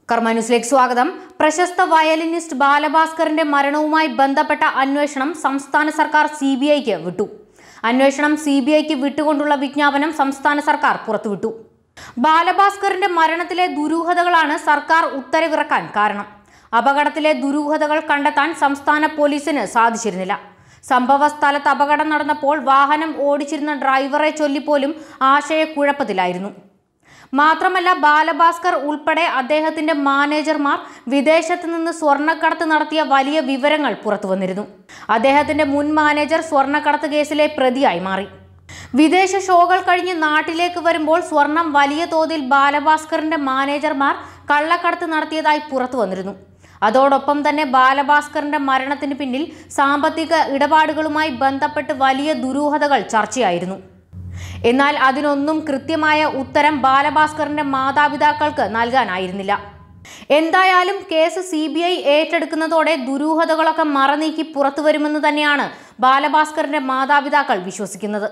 കർമ്മ ന്യൂസിലേക്ക് സ്വാഗതം പ്രശസ്ത വയലിനിസ്റ്റ് ബാലഭാസ്കറിന്റെ മരണവുമായി ബന്ധപ്പെട്ട അന്വേഷണം സംസ്ഥാന സർക്കാർ സി ബി ഐക്ക് വിട്ടു അന്വേഷണം സി ബി ഐക്ക് വിട്ടുകൊണ്ടുള്ള വിജ്ഞാപനം സംസ്ഥാന സർക്കാർ പുറത്തുവിട്ടു ബാലഭാസ്കറിന്റെ മരണത്തിലെ ദുരൂഹതകളാണ് സർക്കാർ ഉത്തരവിറക്കാൻ കാരണം അപകടത്തിലെ ദുരൂഹതകൾ കണ്ടെത്താൻ സംസ്ഥാന പോലീസിന് സാധിച്ചിരുന്നില്ല സംഭവ സ്ഥലത്ത് അപകടം നടന്നപ്പോൾ വാഹനം ഓടിച്ചിരുന്ന ഡ്രൈവറെ ചൊല്ലിപ്പോലും ആശയക്കുഴപ്പത്തിലായിരുന്നു മാത്രമല്ല ബാലഭാസ്കർ ഉൾപ്പെടെ അദ്ദേഹത്തിന്റെ മാനേജർമാർ വിദേശത്ത് നിന്ന് സ്വർണ്ണക്കടത്ത് നടത്തിയ വലിയ വിവരങ്ങൾ പുറത്തു വന്നിരുന്നു അദ്ദേഹത്തിന്റെ മുൻ മാനേജർ സ്വർണ്ണക്കടത്ത് കേസിലെ പ്രതിയായി മാറി വിദേശ ഷോകൾ കഴിഞ്ഞ് നാട്ടിലേക്ക് വരുമ്പോൾ സ്വർണം വലിയ തോതിൽ ബാലഭാസ്കറിന്റെ മാനേജർമാർ കള്ളക്കടത്ത് നടത്തിയതായി പുറത്തു വന്നിരുന്നു അതോടൊപ്പം തന്നെ ബാലഭാസ്കറിന്റെ മരണത്തിന് പിന്നിൽ സാമ്പത്തിക ഇടപാടുകളുമായി ബന്ധപ്പെട്ട് വലിയ ദുരൂഹതകൾ ചർച്ചയായിരുന്നു എന്നാൽ അതിനൊന്നും കൃത്യമായ ഉത്തരം ബാലഭാസ്കറിന്റെ മാതാപിതാക്കൾക്ക് നൽകാനായിരുന്നില്ല എന്തായാലും കേസ് സി ബി ഐ ഏറ്റെടുക്കുന്നതോടെ ദുരൂഹതകളൊക്കെ മറനീക്കി പുറത്തു വരുമെന്ന് തന്നെയാണ് ബാലഭാസ്കറിന്റെ മാതാപിതാക്കൾ വിശ്വസിക്കുന്നത്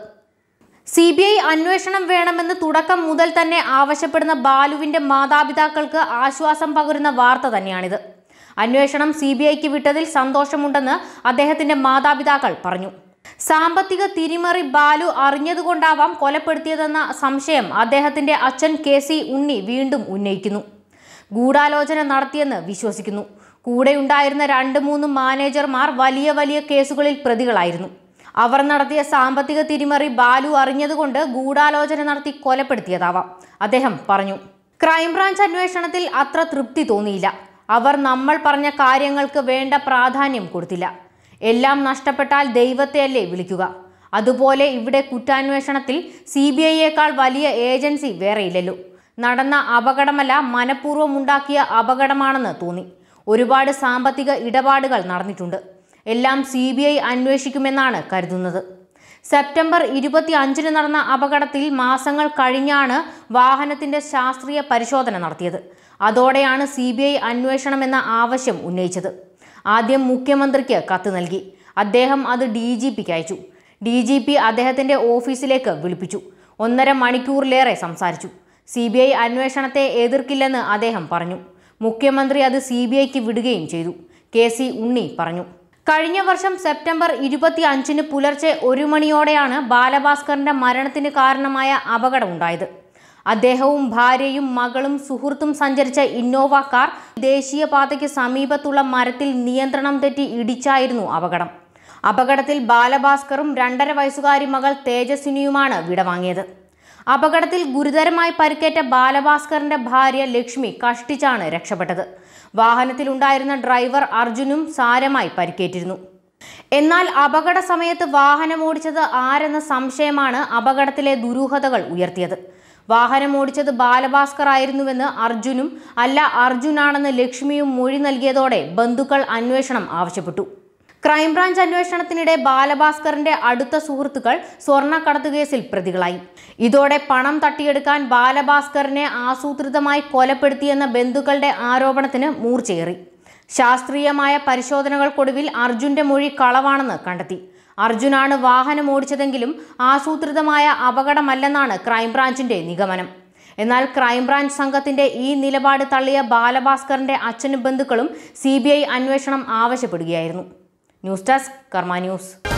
സി ബി ഐ അന്വേഷണം വേണമെന്ന് തുടക്കം മുതൽ തന്നെ ആവശ്യപ്പെടുന്ന ബാലുവിന്റെ മാതാപിതാക്കൾക്ക് ആശ്വാസം പകരുന്ന വാർത്ത തന്നെയാണിത് അന്വേഷണം സി ബി ഐക്ക് വിട്ടതിൽ സന്തോഷമുണ്ടെന്ന് അദ്ദേഹത്തിന്റെ മാതാപിതാക്കൾ പറഞ്ഞു സാമ്പത്തിക തിരിമറി ബാലു അറിഞ്ഞതുകൊണ്ടാവാം കൊലപ്പെടുത്തിയതെന്ന സംശയം അദ്ദേഹത്തിന്റെ അച്ഛൻ കെ സി ഉണ്ണി വീണ്ടും ഉന്നയിക്കുന്നു ഗൂഢാലോചന നടത്തിയെന്ന് വിശ്വസിക്കുന്നു കൂടെയുണ്ടായിരുന്ന രണ്ട് മൂന്ന് മാനേജർമാർ വലിയ വലിയ കേസുകളിൽ പ്രതികളായിരുന്നു അവർ നടത്തിയ സാമ്പത്തിക തിരിമറി ബാലു അറിഞ്ഞതുകൊണ്ട് ഗൂഢാലോചന നടത്തി കൊലപ്പെടുത്തിയതാവാം അദ്ദേഹം പറഞ്ഞു ക്രൈംബ്രാഞ്ച് അന്വേഷണത്തിൽ അത്ര തൃപ്തി തോന്നിയില്ല അവർ നമ്മൾ പറഞ്ഞ കാര്യങ്ങൾക്ക് വേണ്ട പ്രാധാന്യം കൊടുത്തില്ല എല്ലാം നഷ്ടപ്പെട്ടാൽ ദൈവത്തെയല്ലേ വിളിക്കുക അതുപോലെ ഇവിടെ കുറ്റാന്വേഷണത്തിൽ സി ബി ഐയേക്കാൾ വലിയ ഏജൻസി വേറെയില്ലല്ലോ നടന്ന അപകടമല്ല മനഃപൂർവ്വം ഉണ്ടാക്കിയ അപകടമാണെന്ന് തോന്നി ഒരുപാട് സാമ്പത്തിക ഇടപാടുകൾ നടന്നിട്ടുണ്ട് എല്ലാം സി ബി ഐ അന്വേഷിക്കുമെന്നാണ് കരുതുന്നത് സെപ്റ്റംബർ ഇരുപത്തി അഞ്ചിന് നടന്ന അപകടത്തിൽ മാസങ്ങൾ കഴിഞ്ഞാണ് വാഹനത്തിന്റെ ശാസ്ത്രീയ പരിശോധന നടത്തിയത് അതോടെയാണ് സി ബി ഐ അന്വേഷണമെന്ന ആവശ്യം ഉന്നയിച്ചത് ആദ്യം മുഖ്യമന്ത്രിക്ക് കത്ത് നൽകി അദ്ദേഹം അത് ഡി ജി പിക്ക് അയച്ചു ഡി ജി പി അദ്ദേഹത്തിന്റെ ഓഫീസിലേക്ക് വിളിപ്പിച്ചു ഒന്നര മണിക്കൂറിലേറെ സംസാരിച്ചു സി ബി ഐ അന്വേഷണത്തെ എതിർക്കില്ലെന്ന് അദ്ദേഹം പറഞ്ഞു മുഖ്യമന്ത്രി അത് സി ബി ഐക്ക് വിടുകയും ചെയ്തു കെ സി ഉണ്ണി പറഞ്ഞു കഴിഞ്ഞ വർഷം സെപ്റ്റംബർ ഇരുപത്തി അഞ്ചിന് പുലർച്ചെ ഒരു മണിയോടെയാണ് ബാലഭാസ്കറിന്റെ മരണത്തിന് കാരണമായ അപകടം ഉണ്ടായത് അദ്ദേഹവും ഭാര്യയും മകളും സുഹൃത്തും സഞ്ചരിച്ച ഇന്നോവ കാർ ദേശീയപാതയ്ക്ക് സമീപത്തുള്ള മരത്തിൽ നിയന്ത്രണം തെറ്റി ഇടിച്ചായിരുന്നു അപകടം അപകടത്തിൽ ബാലഭാസ്കറും രണ്ടര വയസ്സുകാരി മകൾ തേജസ്വിനിയുമാണ് വിടവാങ്ങിയത് അപകടത്തിൽ ഗുരുതരമായി പരിക്കേറ്റ ബാലഭാസ്കറിന്റെ ഭാര്യ ലക്ഷ്മി കഷ്ടിച്ചാണ് രക്ഷപ്പെട്ടത് വാഹനത്തിലുണ്ടായിരുന്ന ഡ്രൈവർ അർജുനും സാരമായി പരിക്കേറ്റിരുന്നു എന്നാൽ അപകട സമയത്ത് വാഹനം ഓടിച്ചത് ആരെന്ന സംശയമാണ് അപകടത്തിലെ ദുരൂഹതകൾ ഉയർത്തിയത് വാഹനം ഓടിച്ചത് ബാലഭാസ്കർ ആയിരുന്നുവെന്ന് അർജുനും അല്ല അർജുനാണെന്ന് ലക്ഷ്മിയും മൊഴി നൽകിയതോടെ ബന്ധുക്കൾ അന്വേഷണം ആവശ്യപ്പെട്ടു ക്രൈംബ്രാഞ്ച് അന്വേഷണത്തിനിടെ ബാലഭാസ്കറിന്റെ അടുത്ത സുഹൃത്തുക്കൾ സ്വർണ്ണക്കടത്ത് കേസിൽ പ്രതികളായി ഇതോടെ പണം തട്ടിയെടുക്കാൻ ബാലഭാസ്കറിനെ ആസൂത്രിതമായി കൊലപ്പെടുത്തിയെന്ന ബന്ധുക്കളുടെ ആരോപണത്തിന് മൂർച്ചയേറി ശാസ്ത്രീയമായ പരിശോധനകൾക്കൊടുവിൽ അർജുന്റെ മൊഴി കളവാണെന്ന് കണ്ടെത്തി അർജുനാണ് വാഹനം ഓടിച്ചതെങ്കിലും ആസൂത്രിതമായ അപകടമല്ലെന്നാണ് ക്രൈംബ്രാഞ്ചിന്റെ നിഗമനം എന്നാൽ ക്രൈംബ്രാഞ്ച് സംഘത്തിന്റെ ഈ നിലപാട് തള്ളിയ ബാലഭാസ്കറിന്റെ അച്ഛനും ബന്ധുക്കളും സി അന്വേഷണം ആവശ്യപ്പെടുകയായിരുന്നു ന്യൂസ് ഡെസ്ക് കർമ്മ ന്യൂസ്